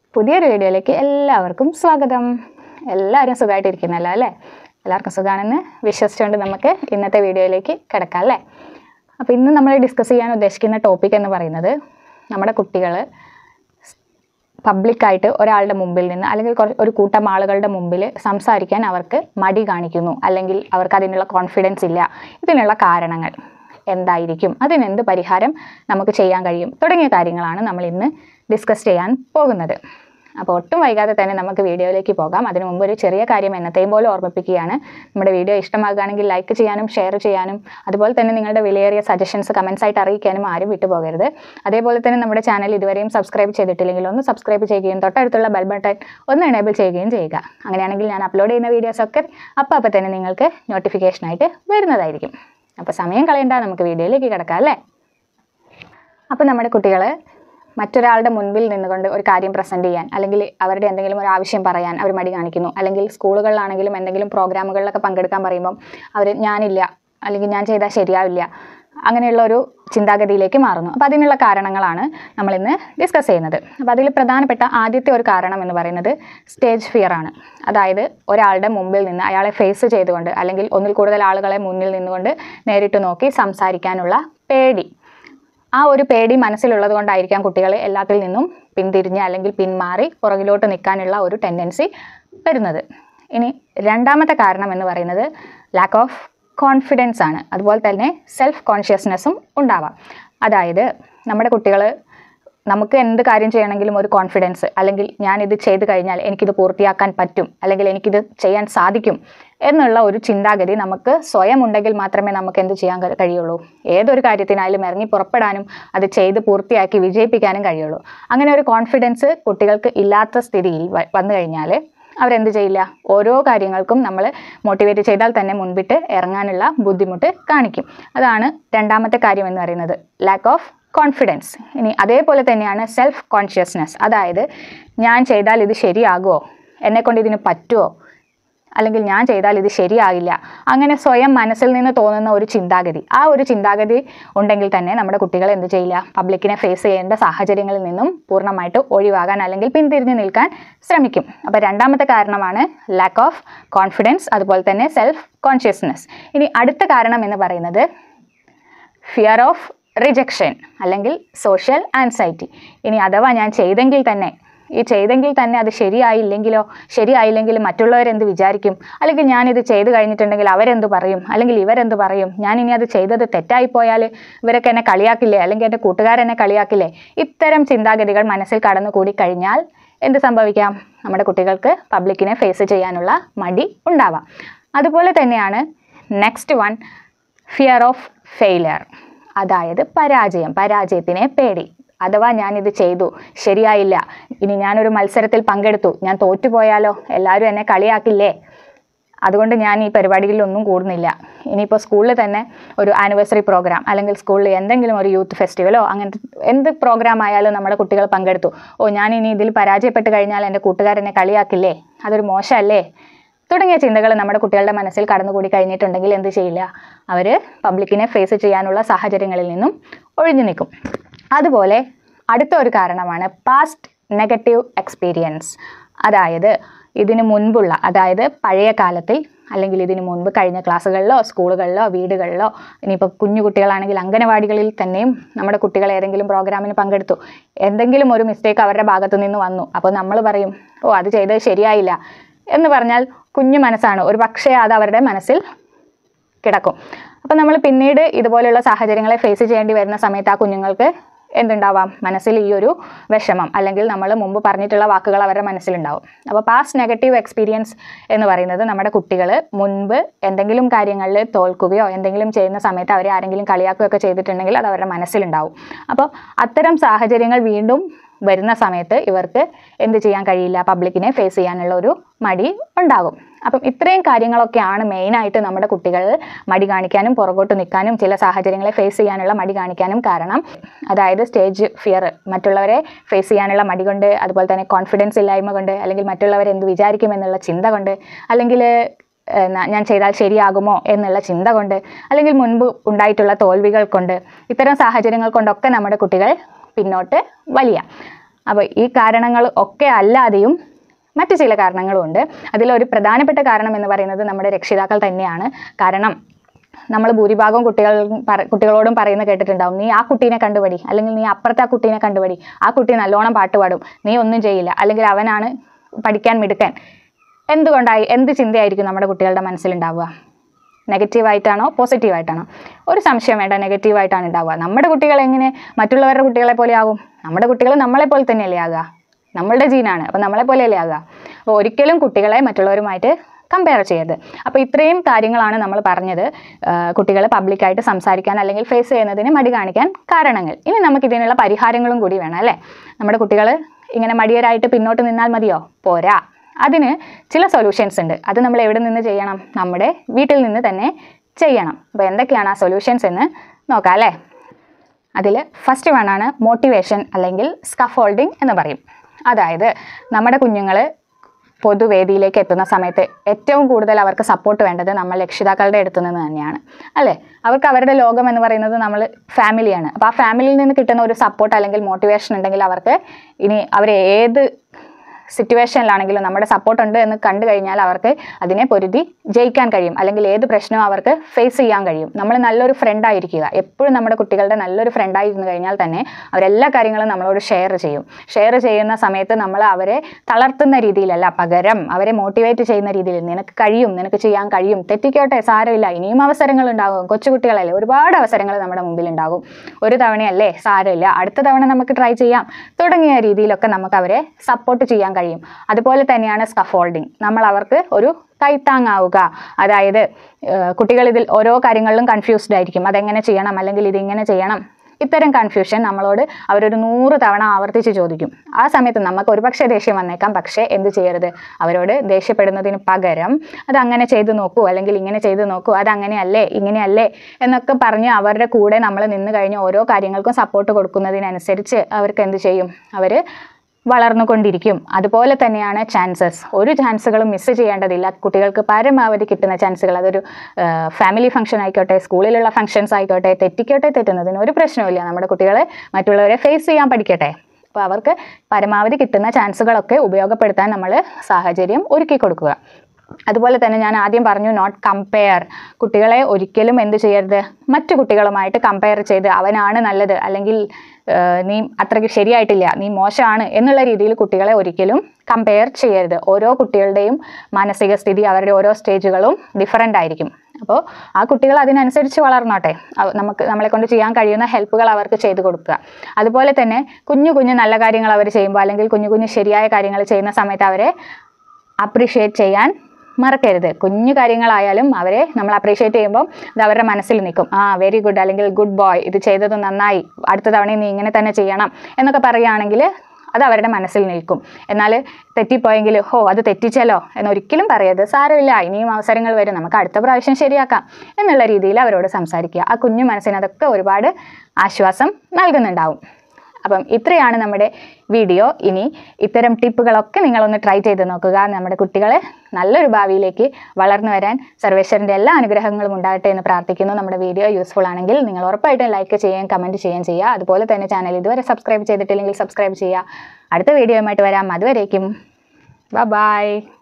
പുതിയൊരു വീഡിയോയിലേക്ക് എല്ലാവർക്കും സ്വാഗതം എല്ലാവരും സുഖമായിട്ടിരിക്കുന്നല്ലോ അല്ലേ എല്ലാവർക്കും സുഖമാണെന്ന് വിശ്വസിച്ചുകൊണ്ട് നമുക്ക് ഇന്നത്തെ വീഡിയോയിലേക്ക് കിടക്കാം അല്ലേ അപ്പോൾ ഇന്ന് നമ്മൾ ഡിസ്കസ് ചെയ്യാൻ ഉദ്ദേശിക്കുന്ന ടോപ്പിക് എന്ന് പറയുന്നത് നമ്മുടെ കുട്ടികൾ പബ്ലിക്കായിട്ട് ഒരാളുടെ മുമ്പിൽ നിന്ന് അല്ലെങ്കിൽ കുറ- ഒരു കൂട്ടം ആളുകളുടെ മുമ്പിൽ സംസാരിക്കാൻ അവർക്ക് മടി കാണിക്കുന്നു അല്ലെങ്കിൽ അവർക്ക് അതിനുള്ള കോൺഫിഡൻസ് ഇല്ല ഇതിനുള്ള കാരണങ്ങൾ എന്തായിരിക്കും അതിനെന്ത് പരിഹാരം നമുക്ക് ചെയ്യാൻ കഴിയും തുടങ്ങിയ കാര്യങ്ങളാണ് നമ്മൾ ഇന്ന് ഡിസ്കസ് ചെയ്യാൻ പോകുന്നത് അപ്പോൾ ഒട്ടും വൈകാതെ തന്നെ നമുക്ക് വീഡിയോയിലേക്ക് പോകാം അതിനു മുമ്പ് ഒരു ചെറിയ കാര്യം എന്നത്തെയും പോലെ ഓർമ്മിപ്പിക്കുകയാണ് നമ്മുടെ വീഡിയോ ഇഷ്ടമാകുകയാണെങ്കിൽ ലൈക്ക് ചെയ്യാനും ഷെയർ ചെയ്യാനും അതുപോലെ തന്നെ നിങ്ങളുടെ വിലയേറിയ സജഷൻസ് കമൻസ് ആയിട്ട് അറിയിക്കാനും ആരും വിട്ടുപോകരുത് അതേപോലെ തന്നെ നമ്മുടെ ചാനൽ ഇതുവരെയും സബ്സ്ക്രൈബ് ചെയ്തിട്ടില്ലെങ്കിൽ ഒന്ന് സബ്സ്ക്രൈബ് ചെയ്യുകയും തൊട്ടടുത്തുള്ള ബെൽ ബട്ടൺ ഒന്ന് എനേബിൾ ചെയ്യുകയും ചെയ്യുക അങ്ങനെയാണെങ്കിൽ ഞാൻ അപ്ലോഡ് ചെയ്യുന്ന വീഡിയോസൊക്കെ അപ്പം അപ്പം തന്നെ നിങ്ങൾക്ക് നോട്ടിഫിക്കേഷനായിട്ട് വരുന്നതായിരിക്കും അപ്പോൾ സമയം കളയണ്ട നമുക്ക് വീഡിയോയിലേക്ക് കിടക്കാം അല്ലേ അപ്പോൾ നമ്മുടെ കുട്ടികൾ മറ്റൊരാളുടെ മുൻപിൽ നിന്നുകൊണ്ട് ഒരു കാര്യം പ്രസൻറ്റ് ചെയ്യാൻ അല്ലെങ്കിൽ അവരുടെ എന്തെങ്കിലും ഒരു ആവശ്യം പറയാൻ അവർ മടി കാണിക്കുന്നു അല്ലെങ്കിൽ സ്കൂളുകളിലാണെങ്കിലും എന്തെങ്കിലും പ്രോഗ്രാമുകളിലൊക്കെ പങ്കെടുക്കാൻ പറയുമ്പം അവർ ഞാനില്ല അല്ലെങ്കിൽ ഞാൻ ചെയ്താൽ ശരിയാവില്ല അങ്ങനെയുള്ള ഒരു ചിന്താഗതിയിലേക്ക് മാറുന്നു അപ്പോൾ അതിനുള്ള കാരണങ്ങളാണ് നമ്മളിന്ന് ഡിസ്കസ് ചെയ്യുന്നത് അപ്പോൾ അതിൽ പ്രധാനപ്പെട്ട ആദ്യത്തെ ഒരു കാരണം എന്ന് പറയുന്നത് സ്റ്റേജ് ഫിയർ ആണ് അതായത് ഒരാളുടെ മുമ്പിൽ നിന്ന് അയാളെ ഫേസ് ചെയ്തുകൊണ്ട് അല്ലെങ്കിൽ ഒന്നിൽ കൂടുതൽ ആളുകളെ മുന്നിൽ നിന്നുകൊണ്ട് നേരിട്ട് നോക്കി സംസാരിക്കാനുള്ള പേടി ആ ഒരു പേടി മനസ്സിലുള്ളത് കൊണ്ടായിരിക്കാം കുട്ടികൾ എല്ലാത്തിൽ നിന്നും പിന്തിരിഞ്ഞ് അല്ലെങ്കിൽ പിന്മാറി പുറകിലോട്ട് നിൽക്കാനുള്ള ഒരു ടെൻഡൻസി വരുന്നത് ഇനി രണ്ടാമത്തെ കാരണം എന്ന് പറയുന്നത് ലാക്ക് ഓഫ് കോൺഫിഡൻസ് ആണ് അതുപോലെ തന്നെ സെൽഫ് കോൺഷ്യസ്നെസ്സും ഉണ്ടാവാം അതായത് നമ്മുടെ കുട്ടികൾ നമുക്ക് എന്ത് കാര്യം ചെയ്യണമെങ്കിലും ഒരു കോൺഫിഡൻസ് അല്ലെങ്കിൽ ഞാനിത് ചെയ്ത് കഴിഞ്ഞാൽ എനിക്കിത് പൂർത്തിയാക്കാൻ പറ്റും അല്ലെങ്കിൽ എനിക്കിത് ചെയ്യാൻ സാധിക്കും എന്നുള്ള ഒരു ചിന്താഗതി നമുക്ക് സ്വയം ഉണ്ടെങ്കിൽ മാത്രമേ നമുക്ക് എന്ത് ചെയ്യാൻ കഴി- കഴിയുള്ളൂ ഏതൊരു കാര്യത്തിനായാലും ഇറങ്ങി പുറപ്പെടാനും അത് ചെയ്ത് പൂർത്തിയാക്കി വിജയിപ്പിക്കാനും കഴിയുള്ളൂ അങ്ങനെ ഒരു കോൺഫിഡൻസ് കുട്ടികൾക്ക് ഇല്ലാത്ത സ്ഥിതിയിൽ വ- വന്നു കഴിഞ്ഞാൽ അവരെന്ത് ചെയ്യില്ല ഓരോ കാര്യങ്ങൾക്കും നമ്മൾ മോട്ടിവേറ്റ് ചെയ്താൽ തന്നെ മുൻപിട്ട് ഇറങ്ങാനുള്ള ബുദ്ധിമുട്ട് കാണിക്കും അതാണ് രണ്ടാമത്തെ കാര്യം എന്ന് പറയുന്നത് ലാക്ക് ഓഫ് കോൺഫിഡൻസ് ഇനി അതേപോലെ തന്നെയാണ് സെൽഫ് കോൺഷ്യസ്നെസ് അതായത് ഞാൻ ചെയ്താൽ ഇത് ശരിയാകുമോ എന്നെക്കൊണ്ട് ഇതിന് പറ്റുമോ അല്ലെങ്കിൽ ഞാൻ ചെയ്താൽ ഇത് ശരിയാകില്ല അങ്ങനെ സ്വയം മനസ്സിൽ നിന്ന് തോന്നുന്ന ഒരു ചിന്താഗതി ആ ഒരു ചിന്താഗതി ഉണ്ടെങ്കിൽ തന്നെ നമ്മുടെ കുട്ടികൾ എന്ത് ചെയ്യില്ല പബ്ലിക്കിനെ ഫേസ് ചെയ്യേണ്ട സാഹചര്യങ്ങളിൽ നിന്നും പൂർണ്ണമായിട്ട് ഒഴിവാകാൻ അല്ലെങ്കിൽ പിന്തിരിഞ്ഞ് നിൽക്കാൻ ശ്രമിക്കും അപ്പോൾ രണ്ടാമത്തെ കാരണമാണ് ലാക്ക് ഓഫ് കോൺഫിഡൻസ് അതുപോലെ തന്നെ സെൽഫ് കോൺഷ്യസ്നെസ് ഇനി അടുത്ത കാരണം എന്ന് പറയുന്നത് ഫിയർ ഓഫ് റിജക്ഷൻ അല്ലെങ്കിൽ സോഷ്യൽ ആൻസൈറ്റി ഇനി അഥവാ ഞാൻ ചെയ്തെങ്കിൽ തന്നെ ഈ ചെയ്തെങ്കിൽ തന്നെ അത് ശരിയായില്ലെങ്കിലോ ശരിയായില്ലെങ്കിൽ മറ്റുള്ളവരെന്ത് വിചാരിക്കും അല്ലെങ്കിൽ ഞാനിത് ചെയ്ത് കഴിഞ്ഞിട്ടുണ്ടെങ്കിൽ അവരെന്ത് പറയും അല്ലെങ്കിൽ ഇവരെന്ത് പറയും ഞാൻ ഇനി അത് ചെയ്തത് തെറ്റായിപ്പോയാൽ ഇവരൊക്കെ എന്നെ കളിയാക്കില്ലേ അല്ലെങ്കിൽ എൻ്റെ കൂട്ടുകാരെന്നെ കളിയാക്കില്ലേ ഇത്തരം ചിന്താഗതികൾ മനസ്സിൽ കടന്നുകൂടി കഴിഞ്ഞാൽ എന്ത് സംഭവിക്കാം നമ്മുടെ കുട്ടികൾക്ക് പബ്ലിക്കിനെ ഫേസ് ചെയ്യാനുള്ള മടി ഉണ്ടാവാം അതുപോലെ തന്നെയാണ് next one fear of failure അതായത് പരാജയം പരാജയത്തിനെ പേടി അഥവാ ഞാനിത് ചെയ്തു ശരിയായില്ല ഇനി ഞാനൊരു മത്സരത്തിൽ പങ്കെടുത്തു ഞാൻ തോറ്റുപോയാലോ എല്ലാവരും എന്നെ കളിയാക്കില്ലേ അതുകൊണ്ട് ഞാൻ ഈ പരിപാടികളിലൊന്നും കൂടുന്നില്ല ഇനിയിപ്പോൾ സ്കൂളിൽ തന്നെ ഒരു ആനിവേഴ്സറി പ്രോഗ്രാം അല്ലെങ്കിൽ സ്കൂളിൽ എന്തെങ്കിലും ഒരു യൂത്ത് ഫെസ്റ്റിവലോ അങ്ങനത്തെ എന്ത് പ്രോഗ്രാം ആയാലും നമ്മുടെ കുട്ടികൾ പങ്കെടുത്തു ഓ ഞാൻ ഇനി ഇതിൽ പരാജയപ്പെട്ട് കഴിഞ്ഞാൽ എൻ്റെ കൂട്ടുകാരെന്നെ കളിയാക്കില്ലേ അതൊരു മോശമല്ലേ തുടങ്ങിയ ചിന്തകൾ നമ്മുടെ കുട്ടികളുടെ മനസ്സിൽ കടന്നുകൂടി കഴിഞ്ഞിട്ടുണ്ടെങ്കിൽ എന്ത് ചെയ്യില്ല അവർ പബ്ലിക്കിനെ ഫേസ് ചെയ്യാനുള്ള സാഹചര്യങ്ങളിൽ നിന്നും ഒഴിഞ്ഞു നിൽക്കും അതുപോലെ അടുത്ത ഒരു കാരണമാണ് പാസ്റ്റ് നെഗറ്റീവ് എക്സ്പീരിയൻസ് അതായത് ഇതിനു മുൻപുള്ള അതായത് പഴയ കാലത്തിൽ അല്ലെങ്കിൽ ഇതിനു മുൻപ് കഴിഞ്ഞ ക്ലാസ്സുകളിലോ സ്കൂളുകളിലോ വീടുകളിലോ ഇനിയിപ്പോൾ കുഞ്ഞു കുട്ടികളാണെങ്കിൽ അംഗനവാടികളിൽ തന്നെയും നമ്മുടെ കുട്ടികൾ ഏതെങ്കിലും പ്രോഗ്രാമിന് പങ്കെടുത്തു എന്തെങ്കിലും ഒരു മിസ്റ്റേക്ക് അവരുടെ ഭാഗത്തു നിന്ന് വന്നു അപ്പോൾ നമ്മൾ പറയും ഓ അത് ചെയ്തത് ശരിയായില്ല എന്ന് പറഞ്ഞാൽ കുഞ്ഞു മനസ്സാണ് ഒരു പക്ഷേ അത് അവരുടെ മനസ്സിൽ കിടക്കും അപ്പം നമ്മൾ പിന്നീട് ഇതുപോലെയുള്ള സാഹചര്യങ്ങളെ ഫേസ് ചെയ്യേണ്ടി വരുന്ന സമയത്ത് ആ കുഞ്ഞുങ്ങൾക്ക് എന്തുണ്ടാവാം മനസ്സിൽ ഈ ഒരു വിഷമം അല്ലെങ്കിൽ നമ്മൾ മുമ്പ് പറഞ്ഞിട്ടുള്ള വാക്കുകൾ അവരുടെ മനസ്സിലുണ്ടാവും അപ്പോൾ പാസ്റ്റ് നെഗറ്റീവ് എക്സ്പീരിയൻസ് എന്ന് പറയുന്നത് നമ്മുടെ കുട്ടികൾ മുൻപ് എന്തെങ്കിലും കാര്യങ്ങളിൽ തോൽക്കുകയോ എന്തെങ്കിലും ചെയ്യുന്ന സമയത്ത് അവരെ ആരെങ്കിലും കളിയാക്കുകയൊക്കെ ചെയ്തിട്ടുണ്ടെങ്കിൽ അത് അവരുടെ മനസ്സിലുണ്ടാവും അപ്പോൾ അത്തരം സാഹചര്യങ്ങൾ വീണ്ടും വരുന്ന സമയത്ത് ഇവർക്ക് എന്ത് ചെയ്യാൻ കഴിയില്ല പബ്ലിക്കിനെ ഫേസ് ചെയ്യാനുള്ള ഒരു മടി ഉണ്ടാകും അപ്പം ഇത്രയും കാര്യങ്ങളൊക്കെയാണ് മെയിനായിട്ട് നമ്മുടെ കുട്ടികൾ മടി കാണിക്കാനും പുറകോട്ട് നിൽക്കാനും ചില സാഹചര്യങ്ങളെ ഫേസ് ചെയ്യാനുള്ള മടി കാണിക്കാനും കാരണം അതായത് സ്റ്റേജ് ഫിയർ മറ്റുള്ളവരെ ഫേസ് ചെയ്യാനുള്ള മടി കൊണ്ട് അതുപോലെ തന്നെ കോൺഫിഡൻസ് ഇല്ലായ്മ കൊണ്ട് അല്ലെങ്കിൽ മറ്റുള്ളവർ എന്ത് വിചാരിക്കും എന്നുള്ള ചിന്ത കൊണ്ട് അല്ലെങ്കിൽ ഏഹ് ന- ഞാൻ ചെയ്താൽ ശരിയാകുമോ എന്നുള്ള ചിന്ത കൊണ്ട് അല്ലെങ്കിൽ മുൻപ് ഉണ്ടായിട്ടുള്ള തോൽവികൾ കൊണ്ട് ഇത്തരം സാഹചര്യങ്ങൾ കൊണ്ടൊക്കെ നമ്മുടെ കുട്ടികൾ പിന്നോട്ട് വലിയ അപ്പോൾ ഈ കാരണങ്ങൾ ഒക്കെ അല്ലാതെയും മറ്റു ചില കാരണങ്ങളും ഉണ്ട് അതിലൊരു പ്രധാനപ്പെട്ട കാരണം എന്ന് പറയുന്നത് നമ്മുടെ രക്ഷിതാക്കൾ തന്നെയാണ് കാരണം നമ്മൾ ഭൂരിഭാഗം കുട്ടികൾ പറ- കുട്ടികളോടും പറയുന്ന കേട്ടിട്ടുണ്ടാവും നീ ആ കുട്ടീനെ കണ്ടുപടി അല്ലെങ്കിൽ നീ അപ്പുറത്തെ ആ കുട്ടീനെ കണ്ടുപടി ആ കുട്ടി നല്ലോണം പാട്ട് പാടും നീ ഒന്നും ചെയ്യില്ല അല്ലെങ്കിൽ അവനാണ് പഠിക്കാൻ മിടുക്കൻ എന്തുകൊണ്ടായി എന്ത് ചിന്തയായിരിക്കും നമ്മുടെ കുട്ടികളുടെ മനസ്സിലുണ്ടാവുക നെഗറ്റീവായിട്ടാണോ പോസിറ്റീവായിട്ടാണോ ഒരു സംശയം വേണ്ട നെഗറ്റീവായിട്ടാണ് ഉണ്ടാവുക നമ്മുടെ കുട്ടികൾ എങ്ങനെ മറ്റുള്ളവരുടെ കുട്ടികളെ പോലെ ആകും നമ്മുടെ കുട്ടികൾ നമ്മളെ പോലെ തന്നെയല്ലേ ആകുക നമ്മളുടെ ജീനാണ് അപ്പോൾ നമ്മളെ പോലെയല്ലേ ആകുക അപ്പോൾ ഒരിക്കലും കുട്ടികളെ മറ്റുള്ളവരുമായിട്ട് കമ്പയർ ചെയ്യരുത് അപ്പോൾ ഇത്രയും കാര്യങ്ങളാണ് നമ്മൾ പറഞ്ഞത് കുട്ടികൾ പബ്ലിക്കായിട്ട് സംസാരിക്കാൻ അല്ലെങ്കിൽ ഫേസ് ചെയ്യുന്നതിന് മടി കാണിക്കാൻ കാരണങ്ങൾ ഇനി നമുക്ക് ഇതിനുള്ള പരിഹാരങ്ങളും കൂടി വേണം അല്ലേ നമ്മുടെ കുട്ടികൾ ഇങ്ങനെ മടിയരായിട്ട് പിന്നോട്ട് നിന്നാൽ മതിയോ പോരാ അതിന് ചില സൊല്യൂഷൻസ് ഉണ്ട് അത് നമ്മൾ എവിടെ നിന്ന് ചെയ്യണം നമ്മുടെ വീട്ടിൽ നിന്ന് തന്നെ ചെയ്യണം അപ്പോൾ എന്തൊക്കെയാണ് ആ സൊല്യൂഷൻസ് എന്ന് നോക്കാം അല്ലേ അതിൽ ഫസ്റ്റ് വൺ ആണ് മോട്ടിവേഷൻ അല്ലെങ്കിൽ സ്കഫോൾഡിങ് എന്ന് പറയും അതായത് നമ്മുടെ കുഞ്ഞുങ്ങൾ പൊതുവേദിയിലേക്ക് എത്തുന്ന സമയത്ത് ഏറ്റവും കൂടുതൽ അവർക്ക് സപ്പോർട്ട് വേണ്ടത് നമ്മൾ രക്ഷിതാക്കളുടെ അടുത്ത് നിന്ന് തന്നെയാണ് അല്ലേ അവർക്ക് അവരുടെ ലോകം എന്ന് പറയുന്നത് നമ്മൾ ഫാമിലിയാണ് അപ്പോൾ ആ ഫാമിലിയിൽ നിന്ന് കിട്ടുന്ന ഒരു സപ്പോർട്ട് അല്ലെങ്കിൽ മോട്ടിവേഷൻ ഉണ്ടെങ്കിൽ അവർക്ക് ഇനി അവർ ഏത് സിറ്റുവേഷനിലാണെങ്കിലും നമ്മുടെ സപ്പോർട്ട് ഉണ്ട് എന്ന് കണ്ടു കഴിഞ്ഞാൽ അവർക്ക് അതിനെ പൊരുതി ജയിക്കാൻ കഴിയും അല്ലെങ്കിൽ ഏത് പ്രശ്നവും അവർക്ക് ഫേസ് ചെയ്യാൻ കഴിയും നമ്മൾ നല്ലൊരു ഫ്രണ്ട് ആയിരിക്കുക എപ്പോഴും നമ്മുടെ കുട്ടികളുടെ നല്ലൊരു ഫ്രണ്ട് ആയിരുന്നു കഴിഞ്ഞാൽ തന്നെ അവരെല്ലാ കാര്യങ്ങളും നമ്മളോട് ഷെയർ ചെയ്യും ഷെയർ ചെയ്യുന്ന സമയത്ത് നമ്മൾ അവരെ തളർത്തുന്ന രീതിയിലല്ല പകരം അവരെ മോട്ടിവേറ്റ് ചെയ്യുന്ന രീതിയിൽ നിനക്ക് കഴിയും നിനക്ക് ചെയ്യാൻ കഴിയും തെറ്റിക്കോട്ടെ സാരമില്ല ഇനിയും അവസരങ്ങൾ ഉണ്ടാകും കൊച്ചുകുട്ടികളല്ലേ ഒരുപാട് അവസരങ്ങൾ നമ്മുടെ മുമ്പിൽ ഉണ്ടാകും ഒരു തവണയല്ലേ സാരമില്ല അടുത്ത തവണ നമുക്ക് ട്രൈ ചെയ്യാം തുടങ്ങിയ രീതിയിലൊക്കെ നമുക്ക് അവരെ സപ്പോർട്ട് ചെയ്യാൻ കഴിയും അതുപോലെ തന്നെയാണ് സ്കഫോൾഡിങ് നമ്മൾ അവർക്ക് ഒരു കൈത്താങ്ങാവുക അതായത് ഏഹ്, കുട്ടികൾ ഇതിൽ ഓരോ കാര്യങ്ങളിലും കൺഫ്യൂസ്ഡ് ആയിരിക്കും അതെങ്ങനെ ചെയ്യണം അല്ലെങ്കിൽ ഇതിങ്ങനെ ചെയ്യണം ഇത്തരം കൺഫ്യൂഷൻ നമ്മളോട് അവരൊരു നൂറ് തവണ ആവർത്തിച്ച് ചോദിക്കും ആ സമയത്ത് നമുക്ക് ഒരുപക്ഷെ ദേഷ്യം വന്നേക്കാം പക്ഷേ എന്ത് ചെയ്യരുത് അവരോട് ദേഷ്യപ്പെടുന്നതിന് പകരം അത് അങ്ങനെ ചെയ്തു നോക്കൂ അല്ലെങ്കിൽ ഇങ്ങനെ ചെയ്തു നോക്കൂ അത് അങ്ങനെയല്ലേ ഇങ്ങനെയല്ലേ എന്നൊക്കെ പറഞ്ഞ് അവരുടെ കൂടെ നമ്മൾ നിന്ന് കഴിഞ്ഞ് ഓരോ കാര്യങ്ങൾക്കും സപ്പോർട്ട് കൊടുക്കുന്നതിനനുസരിച്ച് അവർക്ക് എന്ത് ചെയ്യും അവർ വളർന്നുകൊണ്ടിരിക്കും അതുപോലെ തന്നെയാണ് ചാൻസസ് ഒരു ചാൻസുകളും മിസ് ചെയ്യേണ്ടതില്ല കുട്ടികൾക്ക് പരമാവധി കിട്ടുന്ന ചാൻസുകൾ അതൊരു ഫാമിലി ഫംഗ്ഷൻ ആയിക്കോട്ടെ സ്കൂളിലുള്ള ഫംഗ്ഷൻസ് ആയിക്കോട്ടെ തെറ്റിക്കോട്ടെ തെറ്റുന്നതിന് ഒരു പ്രശ്നവുമില്ല നമ്മുടെ കുട്ടികളെ മറ്റുള്ളവരെ ഫേസ് ചെയ്യാൻ പഠിക്കട്ടെ അപ്പോൾ അവർക്ക് പരമാവധി കിട്ടുന്ന ചാൻസുകളൊക്കെ ഉപയോഗപ്പെടുത്താൻ നമ്മൾ സാഹചര്യം ഒരുക്കി കൊടുക്കുക അതുപോലെ തന്നെ ഞാൻ ആദ്യം പറഞ്ഞു നോട്ട് കമ്പയർ കുട്ടികളെ ഒരിക്കലും എന്ത് ചെയ്യരുത് മറ്റു കുട്ടികളുമായിട്ട് കമ്പയർ ചെയ്ത് അവനാണ് നല്ലത് അല്ലെങ്കിൽ ഏഹ്, നീ അത്രയ്ക്ക് ശരിയായിട്ടില്ല നീ മോശമാണ് എന്നുള്ള രീതിയിൽ കുട്ടികളെ ഒരിക്കലും കമ്പയർ ചെയ്യരുത് ഓരോ കുട്ടികളുടെയും മാനസിക സ്ഥിതി അവരുടെ ഓരോ സ്റ്റേജുകളും ഡിഫറൻ്റ് ആയിരിക്കും അപ്പോൾ ആ കുട്ടികൾ അതിനനുസരിച്ച് വളർന്നോട്ടെ അവ- നമുക്ക് നമ്മളെ കൊണ്ട് ചെയ്യാൻ കഴിയുന്ന ഹെൽപ്പുകൾ അവർക്ക് ചെയ്തു കൊടുക്കുക അതുപോലെ തന്നെ കുഞ്ഞു കുഞ്ഞു നല്ല കാര്യങ്ങൾ അവർ ചെയ്യുമ്പോൾ അല്ലെങ്കിൽ കുഞ്ഞു കുഞ്ഞു ശരിയായ കാര്യങ്ങൾ ചെയ്യുന്ന സമയത്ത് അവരെ അപ്രീഷിയേറ്റ് ചെയ്യാൻ മറക്കരുത് കുഞ്ഞു കാര്യങ്ങളായാലും അവരെ നമ്മൾ അപ്രീഷിയേറ്റ് ചെയ്യുമ്പോൾ അത് അവരുടെ മനസ്സിൽ നിൽക്കും ആ വെരി ഗുഡ് അല്ലെങ്കിൽ ഗുഡ് ബോയ് ഇത് ചെയ്തത് നന്നായി അടുത്ത തവണ നീ ഇങ്ങനെ തന്നെ ചെയ്യണം എന്നൊക്കെ പറയുകയാണെങ്കിൽ അത് അവരുടെ മനസ്സിൽ നിൽക്കും എന്നാൽ തെറ്റിപ്പോയെങ്കിൽ ഹോ അത് തെറ്റിച്ചല്ലോ എന്നൊരിക്കലും പറയരുത് സാരമില്ല ഇനിയും അവസരങ്ങൾ വരും നമുക്ക് അടുത്ത പ്രാവശ്യം ശരിയാക്കാം എന്നുള്ള രീതിയിൽ അവരോട് സംസാരിക്കുക ആ കുഞ്ഞു മനസ്സിന് അതൊക്കെ ഒരുപാട് ആശ്വാസം നൽകുന്നുണ്ടാവും അപ്പം ഇത്രയാണ് നമ്മുടെ വീഡിയോ ഇനി ഇത്തരം ടിപ്പുകളൊക്കെ നിങ്ങളൊന്ന് ട്രൈ ചെയ്ത് നോക്കുക നമ്മുടെ കുട്ടികളെ നല്ലൊരു ഭാവിയിലേക്ക് വളർന്നു വരാൻ സർവേശ്വരൻ്റെ എല്ലാ അനുഗ്രഹങ്ങളും ഉണ്ടാകട്ടെ എന്ന് പ്രാർത്ഥിക്കുന്നു നമ്മുടെ വീഡിയോ യൂസ്ഫുൾ ആണെങ്കിൽ നിങ്ങൾ ഉറപ്പായിട്ടും ലൈക്ക് ചെയ്യുകയും കമൻറ്റ് ചെയ്യുകയും ചെയ്യുക അതുപോലെ തന്നെ ചാനൽ ഇതുവരെ സബ്സ്ക്രൈബ് ചെയ്തിട്ടില്ലെങ്കിൽ സബ്സ്ക്രൈബ് ചെയ്യുക അടുത്ത വീഡിയോയുമായിട്ട് വരാം അതുവരേക്കും ബൈ